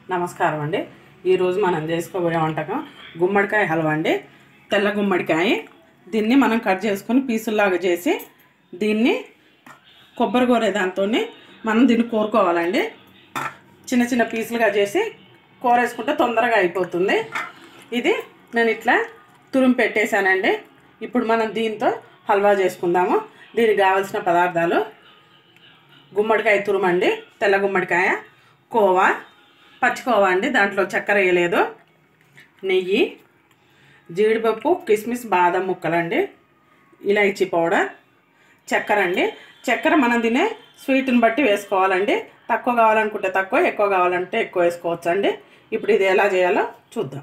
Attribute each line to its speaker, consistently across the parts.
Speaker 1: నమస్కారం అండి ఈరోజు మనం చేసుకోబోయే వంటకం గుమ్మడికాయ హల్వా అండి తెల్ల గుమ్మడికాయ దీన్ని మనం కట్ చేసుకొని పీసుల్లాగా చేసి దీన్ని కొబ్బరి కూర దాంతో మనం దీన్ని కోరుకోవాలండి చిన్న చిన్న పీసులుగా చేసి కూర వేసుకుంటే తొందరగా అయిపోతుంది ఇది నేను ఇట్లా తురుము పెట్టేశానండి ఇప్పుడు మనం దీంతో హల్వా చేసుకుందాము దీనికి కావాల్సిన పదార్థాలు గుమ్మడికాయ తురుమండి తెల్ల గుమ్మడికాయ కోవా పచ్చికోవా అండి దాంట్లో చక్కెర వేయలేదు నెయ్యి జీడిపప్పు కిస్మిస్ బాదం ముక్కలండి ఇలాచీ పౌడర్ చక్కెర అండి చక్కెర మనం తినే స్వీట్ని బట్టి వేసుకోవాలండి తక్కువ కావాలనుకుంటే తక్కువ ఎక్కువ కావాలంటే ఎక్కువ వేసుకోవచ్చు అండి ఇప్పుడు ఇది ఎలా చేయాలో చూద్దాం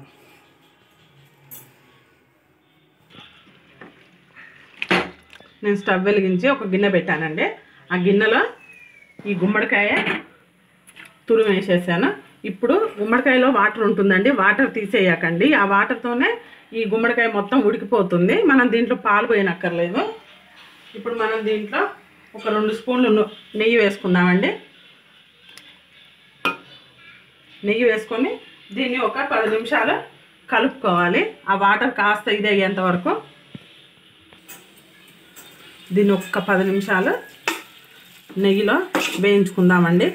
Speaker 1: నేను స్టవ్ వెలిగించి ఒక గిన్నె పెట్టానండి ఆ గిన్నెలో ఈ గుమ్మడికాయ తురుము వేసేసాను ఇప్పుడు గుమ్మడికాయలో వాటర్ ఉంటుందండి వాటర్ తీసేయకండి ఆ వాటర్తోనే ఈ గుమ్మడికాయ మొత్తం ఉడికిపోతుంది మనం దీంట్లో పాలు పోయినక్కర్లేదు ఇప్పుడు మనం దీంట్లో ఒక రెండు స్పూన్లు ను- నెయ్యి వేసుకుందామండి నెయ్యి వేసుకొని దీన్ని ఒక పది నిమిషాలు కలుపుకోవాలి ఆ వాటర్ కాస్త ఇది అయ్యేంత వరకు దీన్ని ఒక్క పది నిమిషాలు నెయ్యిలో వేయించుకుందామండి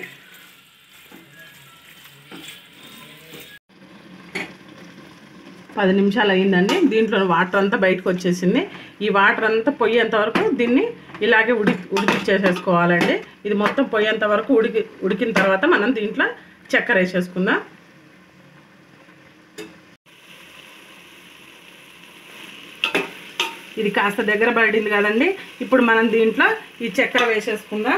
Speaker 1: పది నిమిషాలు అయిందండి దీంట్లో వాటర్ అంతా బయటకు వచ్చేసింది ఈ వాటర్ అంతా పొయ్యేంత వరకు దీన్ని ఇలాగే ఉడి ఉడికిచ్చేసేసుకోవాలండి ఇది మొత్తం పొయ్యేంత వరకు ఉడికి ఉడికిన తర్వాత మనం దీంట్లో చక్కెర వేసేసుకుందాం ఇది కాస్త దగ్గర పడింది కదండి ఇప్పుడు మనం దీంట్లో ఈ చక్కెర వేసేసుకుందాం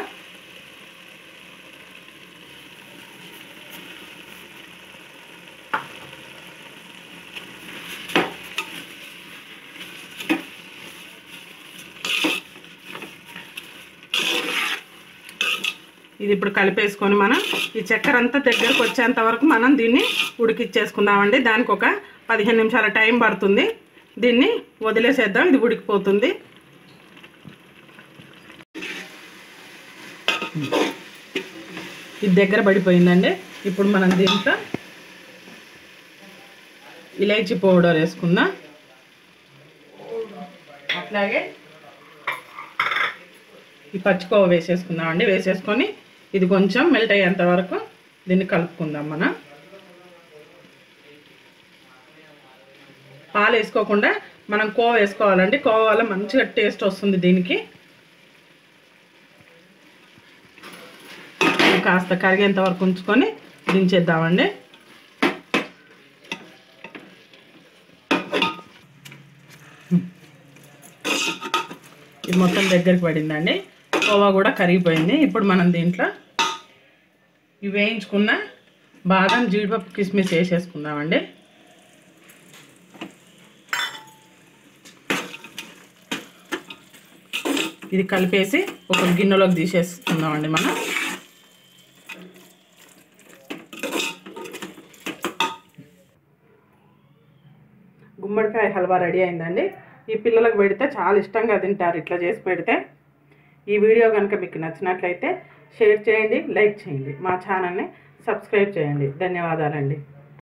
Speaker 1: ఇది ఇప్పుడు కలిపేసుకొని మనం ఈ చక్కెర అంతా దగ్గరకు వచ్చేంత వరకు మనం దీన్ని ఉడికిచ్చేసుకుందామండి దానికి ఒక పదిహేను నిమిషాల టైం పడుతుంది దీన్ని వదిలేసేద్దాం ఇది ఉడికిపోతుంది ఇది దగ్గర పడిపోయిందండి ఇప్పుడు మనం దీంట్లో ఇలైచి పౌడర్ వేసుకుందాం అట్లాగే ఈ పచ్చికోవ వేసేసుకుందామండి వేసేసుకొని ఇది కొంచెం మెల్ట్ అయ్యేంత వరకు దీన్ని కలుపుకుందాం మనం పాలు వేసుకోకుండా మనం కోవ వేసుకోవాలండి కోవ వల్ల మంచిగా టేస్ట్ వస్తుంది దీనికి ఇది కాస్త కరిగేంత వరకు ఉంచుకొని దించేద్దామండి ఇది మొత్తం దగ్గరికి పడిందండి కోవా కూడా కరిగిపోయింది ఇప్పుడు మనం దీంట్లో ఇవి వేయించుకున్న బాదం జీడిపప్పు కిస్మిస్ వేసేసుకుందామండి ఇది కలిపేసి ఒక గిన్నెలోకి తీసేసుకుందామండి మనం గుమ్మడికాయ హల్వా రెడీ అయిందండి ఈ పిల్లలకు పెడితే చాలా ఇష్టంగా తింటారు ఇట్లా చేసి పెడితే ఈ వీడియో కనుక మీకు నచ్చినట్లయితే షేర్ చేయండి లైక్ చేయండి మా ఛానల్ని సబ్స్క్రైబ్ చేయండి ధన్యవాదాలండి